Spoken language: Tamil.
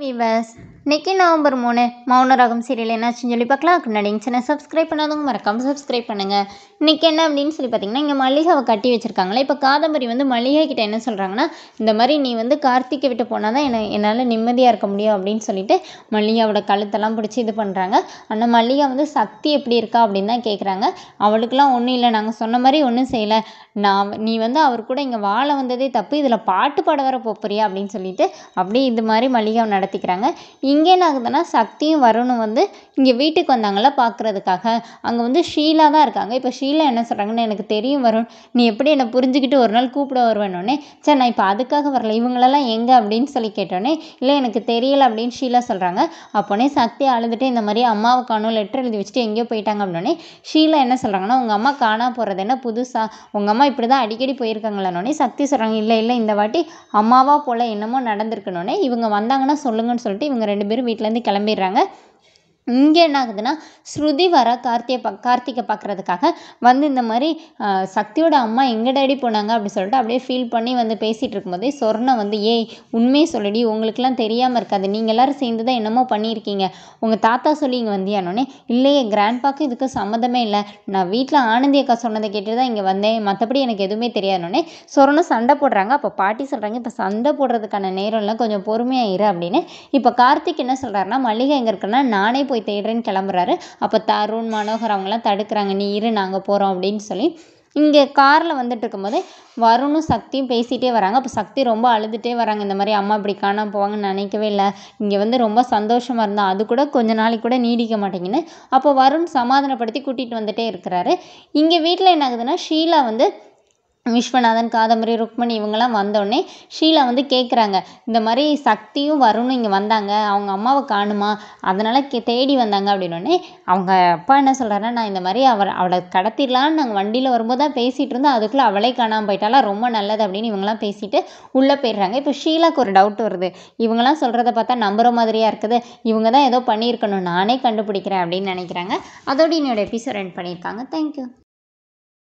வீவர்ஸ் இன்னைக்கு நவம்பர் மூணு மௌன ராகம் சீரியல் என்னாச்சுன்னு சொல்லி பார்க்கலாம் அதுக்கு முன்னாடி சேனல் சப்ஸ்கிரைப் பண்ணாதவங்க மறக்காமல் சப்ஸ்கிரைப் பண்ணுங்கள் இன்னைக்கு என்ன அப்படின்னு சொல்லி பார்த்தீங்கன்னா இங்கே மல்லிகாவை கட்டி வச்சிருக்காங்களே இப்போ காதம்பரி வந்து மல்லிகை கிட்ட என்ன சொல்கிறாங்கன்னா இந்த மாதிரி நீ வந்து கார்த்திகை விட்டு போனால் தான் என்ன என்னால் நிம்மதியாக இருக்க முடியும் அப்படின்னு சொல்லிட்டு மல்லிகாவோட கழுத்தெல்லாம் பிடிச்சி இது பண்ணுறாங்க ஆனால் மல்லிகா வந்து சக்தி எப்படி இருக்கா அப்படின்னு தான் கேட்குறாங்க அவளுக்கெல்லாம் ஒன்றும் இல்லை நாங்கள் சொன்ன மாதிரி ஒன்றும் செய்யலை நான் நீ வந்து அவர் கூட இங்கே வாழ வந்ததே தப்பு இதில் பாட்டு பாட வர போறியா அப்படின்னு சொல்லிட்டு அப்படியே இது மாதிரி மல்லிகாவை நடத்திக்கிறாங்க இங்கே என்ன ஆகுதுன்னா சக்தியும் வருணும் வந்து இங்கே வீட்டுக்கு வந்தாங்கல்ல பார்க்குறதுக்காக அங்கே வந்து ஷீலா தான் இருக்காங்க இப்போ ஷீலா என்ன சொல்கிறாங்கன்னு எனக்கு தெரியும் வருண் நீ எப்படி என்னை புரிஞ்சுக்கிட்டு ஒரு நாள் கூப்பிட வருவேனோடனே சரி நான் இப்போ அதுக்காக வரல இவங்களெல்லாம் எங்கே அப்படின்னு சொல்லி கேட்டோன்னே இல்லை எனக்கு தெரியல அப்படின்னு ஷீலா சொல்கிறாங்க அப்போனே சக்தி அழுதுட்டு இந்த மாதிரி அம்மாவை காணும் லெட்டர் எழுதி வச்சுட்டு எங்கேயோ போயிட்டாங்க அப்படின்னே ஷீலா என்ன சொல்கிறாங்கன்னா உங்கள் அம்மா காணா போகிறது என்ன புதுசாக உங்கள் அம்மா இப்படி தான் அடிக்கடி போயிருக்காங்களானோடனே சக்தி சொல்கிறாங்க இல்லை இல்லை இந்த வாட்டி அம்மாவா போல் என்னமோ நடந்திருக்கணுன்னே இவங்க வந்தாங்கன்னா சொல்லுங்கன்னு சொல்லிட்டு இவங்க ரெண்டு பேரும் வீட்டிலேருந்து கிளம்பிடுறாங்க இங்கே என்ன ஆகுதுன்னா ஸ்ருதி வர கார்த்தியை பா கார்த்திகை பார்க்குறதுக்காக வந்து இந்த மாதிரி ஆஹ், சக்தியோட அம்மா எங்கே டேடி போனாங்க அப்படி சொல்லிட்டு அப்படியே ஃபீல் பண்ணி வந்து பேசிகிட்டு இருக்கும்போதே சொர்ணை வந்து ஏய் உண்மையை சொல்லடி உங்களுக்குலாம் தெரியாமல் இருக்காது நீங்கள் எல்லாரும் சேர்ந்து தான் என்னமோ பண்ணியிருக்கீங்க உங்கள் தாத்தா சொல்லி இங்கே வந்தியானோடனே இல்லையே கிராண்ட்பாக்கு இதுக்கு சம்மந்தமே இல்லை நான் வீட்டில் ஆனந்தி அக்கா சொன்னதை கேட்டு தான் இங்கே வந்தேன் மற்றபடி எனக்கு எதுவுமே தெரியாதுனோடனே சொர்ணம் சண்டை போடுறாங்க அப்போ பாட்டி சொல்கிறாங்க இப்போ சண்டை போடுறதுக்கான நேரம் இல்லை கொஞ்சம் பொறுமையாக இரு அப்படின்னு இப்போ கார்த்திக் என்ன சொல்கிறாருன்னா மல்லிகை எங்கே இருக்குன்னா நானே போய் தேடுறேன்னு கிளம்புறாரு அப்போ தருண் மனோகர் அவங்களாம் தடுக்கிறாங்க நீ இரு நாங்கள் போகிறோம் அப்படின்னு சொல்லி இங்கே காரில் வந்துட்டு இருக்கும்போதே வருணும் சக்தியும் பேசிகிட்டே வராங்க அப்போ சக்தி ரொம்ப அழுதுகிட்டே வராங்க இந்த மாதிரி அம்மா இப்படி காணாம போவாங்கன்னு நினைக்கவே இல்லை இங்கே வந்து ரொம்ப சந்தோஷமாக இருந்தா அது கூட கொஞ்ச நாளைக்கு கூட நீடிக்க மாட்டேங்குன்னு அப்போ வருண் சமாதானப்படுத்தி கூட்டிகிட்டு வந்துட்டே இருக்கிறாரு இங்கே வீட்டில் என்ன ஆகுதுன்னா ஷீலா வந்து விஸ்வநாதன் காதம்பரி ருக்மணி இவங்கெல்லாம் வந்தோடனே ஷீலா வந்து கேட்குறாங்க இந்த மாதிரி சக்தியும் வருணும் இங்கே வந்தாங்க அவங்க அம்மாவை காணுமா அதனால் கே தேடி வந்தாங்க அப்படின்னோடனே அவங்க அப்பா என்ன சொல்கிறாருன்னா நான் இந்த மாதிரி அவர் அவளை கடத்திடலான்னு நாங்கள் வண்டியில் வரும்போது தான் பேசிகிட்டு இருந்தோம் அதுக்குள்ளே அவளே காணாமல் போயிட்டாலா ரொம்ப நல்லது அப்படின்னு இவங்கெல்லாம் பேசிட்டு உள்ளே போயிடுறாங்க இப்போ ஷீலாக்கு ஒரு டவுட் வருது இவங்கெல்லாம் சொல்கிறத பார்த்தா நம்புற மாதிரியா இருக்குது இவங்க தான் ஏதோ பண்ணியிருக்கணும் நானே கண்டுபிடிக்கிறேன் அப்படின்னு நினைக்கிறாங்க அதோட என்னோட எபிசோட் எண்ட் பண்ணியிருக்காங்க தேங்க்யூ